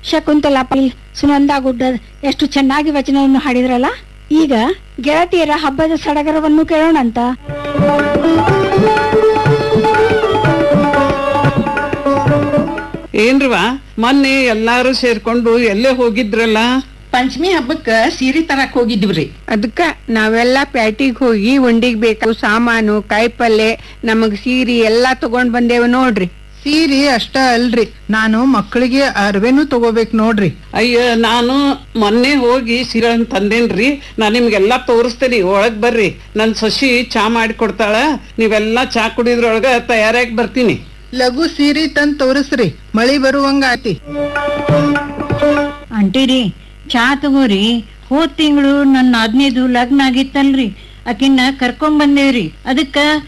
ಶಕುಂತಲಾ ಪಾಟೀಲ್ ಸುನಂದಾ ಗುಡ್ಡದ್ ಎಷ್ಟು ಚೆನ್ನಾಗಿ ವಚನವನ್ನು ಹಾಡಿದ್ರಲ್ಲ ಈಗ ಗೆಳತಿಯರ ಹಬ್ಬದ ಸಡಗರವನ್ನು ಕೇಳೋಣಂತ ಏನ್ರವ ಮೊನ್ನೆ ಎಲ್ಲಾರು ಸೇರ್ಕೊಂಡು ಎಲ್ಲೇ ಹೋಗಿದ್ರಲ್ಲ ಪಂಚಮಿ ಹಬ್ಬಕ್ಕ ಸೀರೆ ತರಕ್ ಹೋಗಿದ್ವಿ ಅದಕ್ಕ ನಾವೆಲ್ಲಾ ಪ್ಯಾಟಿಗ್ ಹೋಗಿ ಉಂಡಿಗ್ ಬೇಕು ಸಾಮಾನು ಕಾಯಿಪಲ್ಲೆ ನಮಗ್ ಸೀರಿ ಎಲ್ಲಾ ತಗೊಂಡ್ ಬಂದೇವ್ ನೋಡ್ರಿ ಸೀರೆ ಅಷ್ಟ ಅಲ್ರಿ ನಾನು ಮಕ್ಕಳಿಗೆ ಅರ್ವೆನೂ ತಗೋಬೇಕ್ ನೋಡ್ರಿ ಅಯ್ಯ ನಾನು ಮೊನ್ನೆ ಹೋಗಿ ಸೀರೆ ತಂದೇನ್ರಿ ನಾ ನಿಮ್ಗೆಲ್ಲಾ ತೋರಿಸ್ತೇನಿ ಒಳಗ್ ಬರ್ರಿ ನನ್ ಸೊಸಿ ಚಾ ಮಾಡಿ ಕೊಡ್ತಾಳ ನೀವೆಲ್ಲಾ ಚಾ ಕುಡಿದ್ರೊಳಗ ತಯಾರಾಗಿ ಬರ್ತೀನಿ ಲಘು ಸೀರೆ ತಂದ್ ತೋರಿಸ್ರಿ ಮಳಿ ಬರುವಂಗ ಆತಿ ಅಂಟಿರಿ ಚಾ ತಗೋರಿ ಹೋದ್ ತಿಂಗಳು ನನ್ನ ಆದ್ನೇದು ಲಗ್ನ ಆಗಿತ್ತಲ್ರಿ ಆಕಿನ್ನ ಕರ್ಕೊಂಡ್ ಬಂದೇವ್ರಿ ಅದಕ್ಕ